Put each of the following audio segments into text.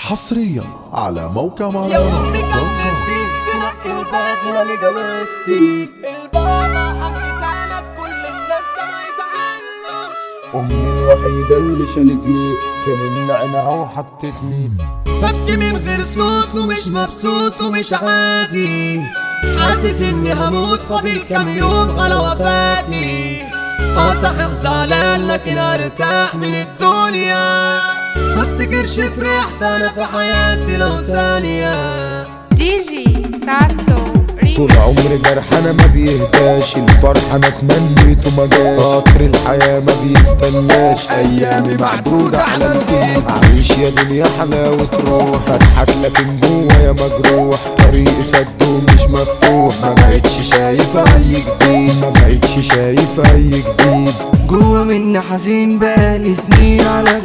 حصريا على موقع يا مهرجانات امي كان دوت كوم. نفسي تنقي البدله لجوازتي البابا حق سند كل الناس سمعت عنه أمي الوحيدة اللي شالتني في من عينها وحطتني ببكي من غير صوت ومش مبسوط ومش عادي حاسس اني هموت فاضل كام يوم على وفاتي اه صحيح زعلان لكن ارتاح من الدنيا ما افتكرش فرحت انا في حياتي لو ثانيه دي جي ساسو طول ريمي عمري جرح انا ما بيهداش الفرح انا اتمنيته ما جاش قطر الحياة ما بيستناش ايامي معدودة على الايد عايش يا دنيا حلاوة روح اضحك لكن جوايا مجروح طريقي سد ومش مفتوح ما بقتش شايف اي جديد ما بقتش شايف اي جديد جوا مني حزين بقالي سنين على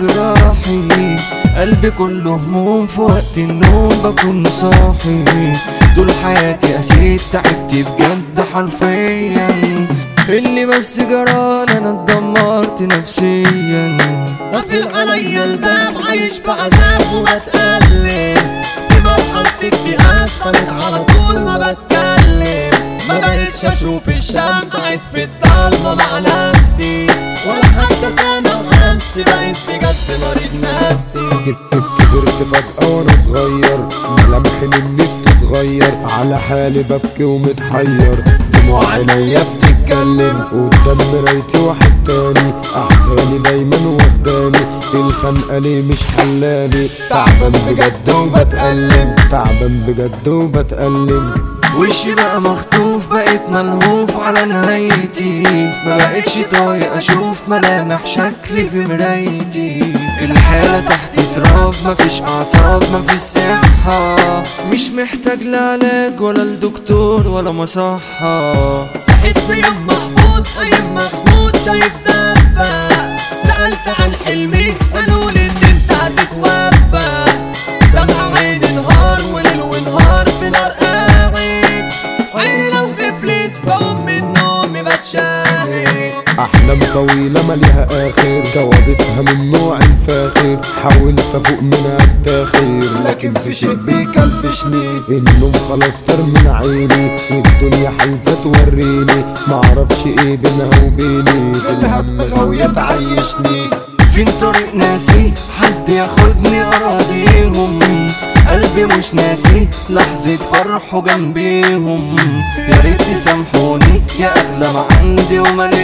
جراحي قلبي كله هموم في وقت النوم بكون صاحي طول حياتي قسيت تعبت بجد حرفيا اللي بس جرالي انا اتدمرت نفسيا قافل عليا الباب عايش في عذاب وبتألم في مرحلة اكتئاب صمت على طول ما بتكلم ما بقتش اشوف الشمس قاعد في الضلمة مع نفسي ولا حتى سامع نفسي بقيت بجد مريض نفسي كبرت كبرت فجأة وانا صغير ملامحي مني بتتغير على حالي ببكي ومتحير دموع عينيا بتتكلم قدام مرايتي واحد تاني احزاني دايما واخداني الخنقة ليه مش حلاني تعبان بجد وبتألم تعبان بجد وبتألم وشي بقى مخطوف بقيت ملهوف على نهايتي ما بقتش طايق اشوف ملامح شكلي في مرايتي الحالة تحت تراب مفيش اعصاب مفيش صحة مش محتاج لا علاج ولا الدكتور ولا مصحة صحيت في يوم محبوط ايام مخبوط شايف زفة سألت عن حلمي قالوا لي ان انت هتتوفى دمع عيني نهار وليل ونهار في نار قاعد عيني لو غفلت بقوم من نومي بتشاهد احلام طويلة مليها اخر كوابيسها من نوع الفاخر حاولت افوق منها التاخير لكن في شيء بيكلبشني النوم خلاص طار من عيني والدنيا حلفة توريني معرفش ايه بينها وبيني في الهم غاوية تعيشني فين طريق ناسي حد ياخدني اراضيهم قلبي مش ناسي لحظة فرحه جنبيهم يا ريت تسامحوني يا اغلى ما عندي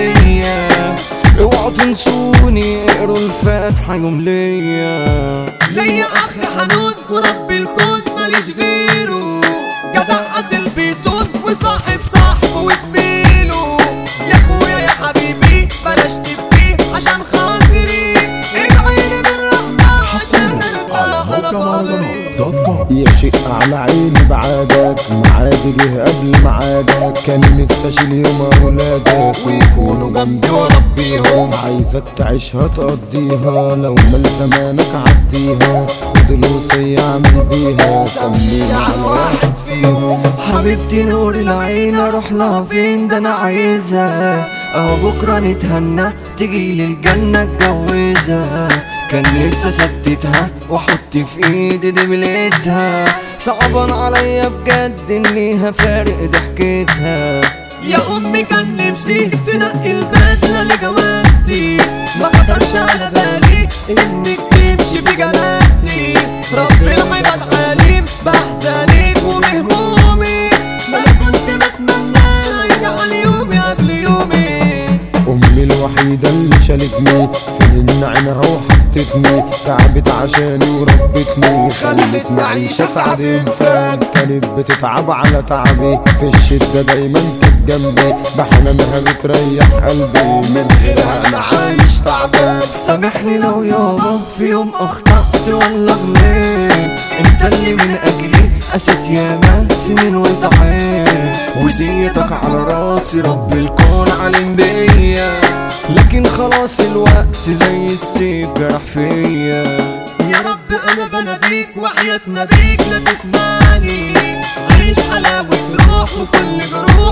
وماليا اوعوا تنسوني اقروا الفاتحة يوم ليا ليا اخ حنون ورب الكون ماليش غيره جدع اصل بيصون وصاحب صاحبه وزميله يا اخويا يا حبيبي بلاش تبكي عشان خاطري ادعيلي بالرحمة عشان على انا موقع بقبري مهرجانات دوت كوم يا شيء على عيني بعادك معادي جه قبل معادك كان نفسي اشيل يوم اولادك ويكونوا جنبي واربيهم عايزك تعيشها تقضيها لو مال زمانك عديها خد الوصية اعمل بيها سميني على واحد فيهم حبيبتي نور العين اروح لها فين ده انا عايزها اهو بكره نتهنى تجيلي الجنه اتجوزها كان نفسي اثبتها واحط في ايدي دبلتها صعبان عليا بجد اني هفارق ضحكتها يا امي كان نفسي تنقي البدله لجوازتي ما خطرش على بالي انك تمشي بجنازتي ربنا هيبقى عليم باحزانك وبهمومي ما انا كنت بتمنى يرجع يومي قبل يومي امي الوحيدة اللي شالتني في من عينها وحطتني تعبت عشاني وربتني خلتني عايشة سعد انسان كانت بتتعب على تعبي في الشدة دايما كانت جنبي بحنانها بتريح قلبي من غيرها انا عايش تعبان سامحني لو يابا في يوم اخطأت ولا غلطت انت اللي من اجلي قست ياما سنين وانت عين وزيتك على راسي رب الكون علم بيا لكن خلاص الوقت زي السيف جرح فيا يا رب انا بناديك وحياة نبيك لا تسمعني عيش حلاوة روح وكل جروح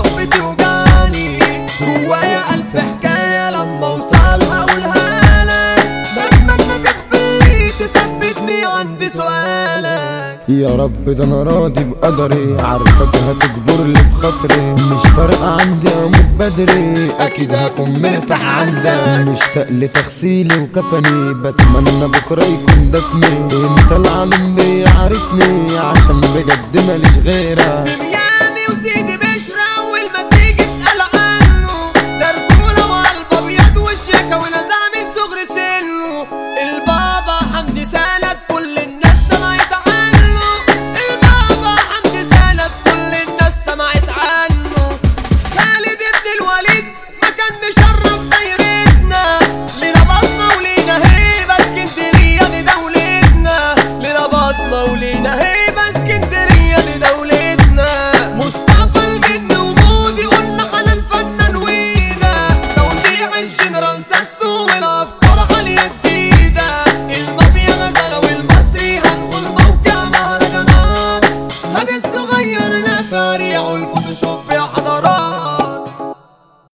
بتوجعني جوايا الف حكاية لما اوصلها اقولها لك بتمنى تخفي تثبتني عندي سؤال بالك يا رب ده انا راضي بقدري عارفك هتجبر لي بخاطري مش فارقة عندي اموت بدري اكيد هكون مرتاح عندك مشتاق لتغسيلي وكفني بتمنى بكرة يكون دفني انت العالم بيعرفني عشان بجد ماليش غيرك ميامي وسيدي بشرى اول ما تيجي اسال عنه ده رجوله وقلب ابيض والشيكه ونزع من صغر سنه البابا حمدي سند كل الناس سمعت عنه البابا حمدي سند كل الناس سمعت عنه خالد ابن الوليد ما كان مشرف دايرتنا لنا بصمه ولينا هيبه اسكندريه دي دولتنا لنا بصمه ولينا هيبه اسكندريه دي دولتنا مصطفى الجن ومودي قلنا على الفنان وينا توزيع الجنرال ساسو والافكار عاليه جديده المافيا غزاله والمصري هنقول موقع مهرجانات هذا الصغير نفاريع والفوتوشوب يا